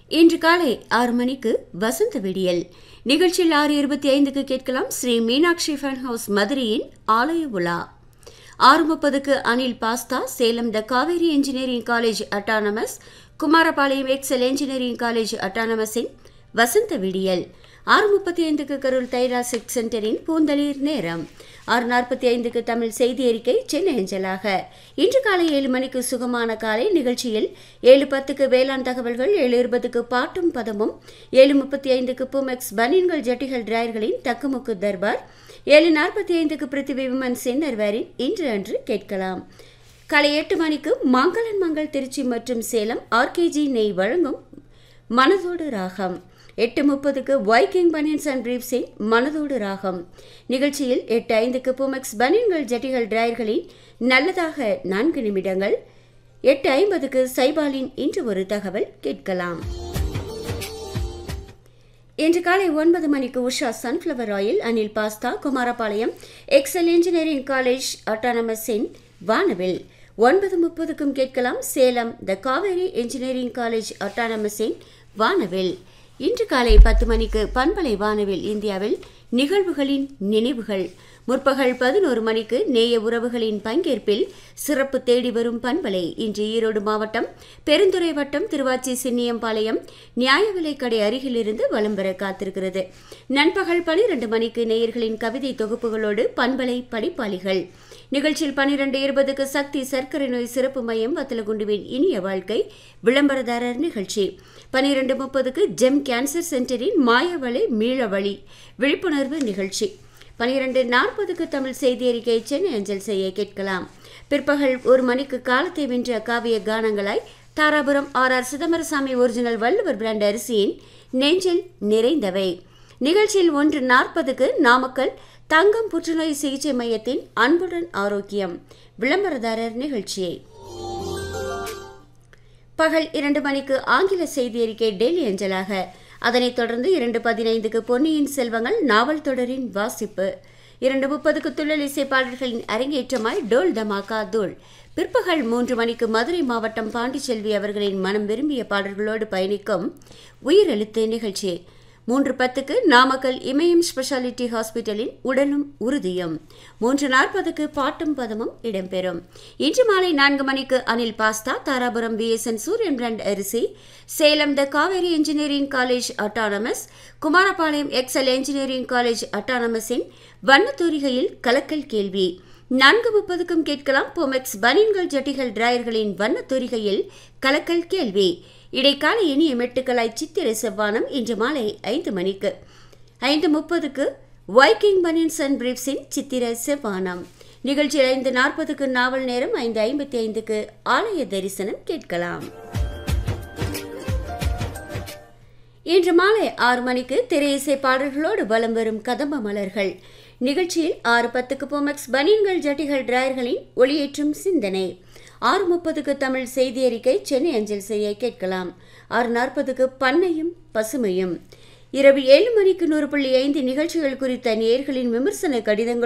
இன்று காலை ஆறு மணிக்கு வசந்த விடியல் நிகழ்ச்சியில் ஆறு இருபத்தி ஐந்துக்கு கேட்கலாம் ஸ்ரீ மீனாட்சி ஃபன் ஹவுஸ் மதுரையின் ஆலய உலா ஆறு முப்பதுக்கு Anil pasta Salem the Kaveri engineering college autonomous Kumarapalayam Excel engineering college அட்டானமஸின் வசந்த விடியல் ஆறு முப்பத்தி ஐந்துக்கு கரூர் தைராசிக் சென்டரின் பூந்தளிர் நேரம் ஆறு நாற்பத்தி ஐந்துக்கு தமிழ் செய்தி அறிக்கை சென்னை அஞ்சலாக இன்று காலை ஏழு மணிக்கு சுகமான காலை நிகழ்ச்சியில் ஏழு பத்துக்கு வேளாண் தகவல்கள் ஏழு இருபதுக்கு பாட்டும் பதமும் ஏழு முப்பத்தி ஐந்துக்கு புமெக்ஸ் பனியன்கள் ஜட்டிகள் டிராயர்களின் தக்குமுக்கு தர்பார் ஏழு நாற்பத்தி ஐந்துக்கு பிருத்திவி விமன் சின்னர்வேரின் இன்று அன்று கேட்கலாம் காலை எட்டு மணிக்கு மங்களன் மங்கள் திருச்சி மற்றும் சேலம் ஆர்கேஜி நெய் வழங்கும் மனதோடு ராகம் எட்டு முப்பதுக்கு வைக்கிங் பனியன்ஸ் அண்ட் பிரீப்ஸின் மனதோடு ராகம் நிகழ்ச்சியில் எட்டு ஐந்துக்கு புமெக்ஸ் பனியன்கள் ஜட்டிகள் டிராயர்களின் நல்லதாக நான்கு நிமிடங்கள் எட்டு ஐம்பதுக்கு சைபாலின் இன்று ஒரு தகவல் கேட்கலாம் இன்று காலை ஒன்பது மணிக்கு Usha sunflower oil Anil pasta Kumarapalayam Excel engineering college அட்டானமஸின் வானவில் ஒன்பது முப்பதுக்கும் கேட்கலாம் Salem the Kaveri engineering college அட்டானமஸின் வானவில் இன்று காலை பத்து மணிக்கு பண்பலை வானவில் இந்தியாவில் நிகழ்வுகளின் நினைவுகள் முற்பகல் பதினோரு மணிக்கு நேய உறவுகளின் பங்கேற்பில் சிறப்பு தேடி வரும் பண்பலை இன்று ஈரோடு மாவட்டம் பெருந்துறை வட்டம் திருவாச்சி சின்னியம்பாளையம் நியாய விலைக்கடை அருகிலிருந்து வலம் பெற காத்திருக்கிறது நண்பகல் பனிரெண்டு மணிக்கு நேயர்களின் கவிதை தொகுப்புகளோடு பண்பலை படிப்பாளிகள் நிகழ்ச்சியில் பனிரெண்டு இருபதுக்கு சக்தி சர்க்கரை நோய் சிறப்பு மையம் வத்தலகுண்டுவின் இனிய வாழ்க்கை விளம்பரதாரர் நிகழ்ச்சி பனிரெண்டு முப்பதுக்கு ஜெம் கேன்சர் சென்டரின் மாயவளை மீளவழி விழிப்புணர்வு நிகழ்ச்சி பனிரெண்டு நாற்பதுக்கு தமிழ் செய்தி அறிக்கை சென்னை அஞ்சல் செய்ய கேட்கலாம் பிற்பகல் ஒரு மணிக்கு காலத்தை வென்ற காவிய கானங்களாய் Dharapuram R R Chidambarasamy original Valluvar brand அரிசியின் நெஞ்சில் நிறைந்தவை நிகழ்ச்சியில் ஒன்று நாற்பதுக்கு நாமக்கல் தங்கம் புற்றுநோய் சிகிச்சை மையத்தின் அன்புடன் ஆரோக்கியம் விளம்பரதாரர் நிகழ்ச்சியை பகல் இரண்டு மணிக்கு ஆங்கில செய்தி அறிக்கை டெல்லி அஞ்சலாக அதனைத் தொடர்ந்து இரண்டு பதினைந்துக்கு பொன்னியின் செல்வங்கள் நாவல் தொடரின் வாசிப்பு இரண்டு முப்பதுக்கு துள்ளல் இசைப்பாளர்களின் அரங்கேற்றமாய் டோல் தமாகா தோல் பிற்பகல் மூன்று மணிக்கு மதுரை மாவட்டம் பாண்டிச்செல்வி அவர்களின் மனம் விரும்பிய பாடல்களோடு பயணிக்கும் உயிரெழுத்து நிகழ்ச்சி மூன்று பத்துக்கு நாமக்கல் இமயம் ஸ்பெஷாலிட்டி ஹாஸ்பிட்டலின் உடலும் உறுதியும் மூன்று நாற்பதுக்கு பாட்டும் பதமும் இடம்பெறும் இன்று மாலை நான்கு மணிக்கு Anil pasta Dharapuram BSN Suriyan brand அரிசி Salem the Kaveri engineering college autonomous Kumarapalayam Excel engineering college அட்டானமஸின் வண்ணத்தூரிகையில் கலக்கல் கேள்வி நான்கு முப்பதுக்கும் கேட்கலாம் பொமெக்ஸ் பனியன்கள் ஜட்டிகள் டிராயர்களின் வண்ணத்தூரிகையில் கலக்கல் கேள்வி இடைக்கால இனிய மெட்டுக்களாய் சித்திரை செவ்வானம் இன்று மாலை ஐந்து மணிக்கு ஐந்து முப்பதுக்கு வைக்கிங் பனியன்ஸ் அண்ட் பிரீப்ஸின் சித்திர செவ்வானம் நிகழ்ச்சியில் ஐந்து நாற்பதுக்கு நாவல் நேரம் ஐந்து ஐம்பத்தி ஐந்துக்கு ஆலய தரிசனம் கேட்கலாம் இன்று மாலை ஆறு மணிக்கு திரையிசை பாடல்களோடு வலம் வரும் கதம்ப மலர்கள் நிகழ்ச்சியில் ஆறு பத்துக்கு போமெக்ஸ் பனியன்கள் ஜட்டிகள் டிராயர்களின் ஒளியேற்றும் சிந்தனை ஆறு முப்பதுக்கு தமிழ் செய்தி அறிக்கை சென்னை அஞ்சல் செய்ய கேட்கலாம் ஆறு நாற்பதுக்கு பண்ணையும் பசுமையும் இரவு ஏழு மணிக்கு நூறு புள்ளி ஐந்து நிகழ்ச்சிகள் குறித்த நேர்களின் விமர்சன கடிதங்கள்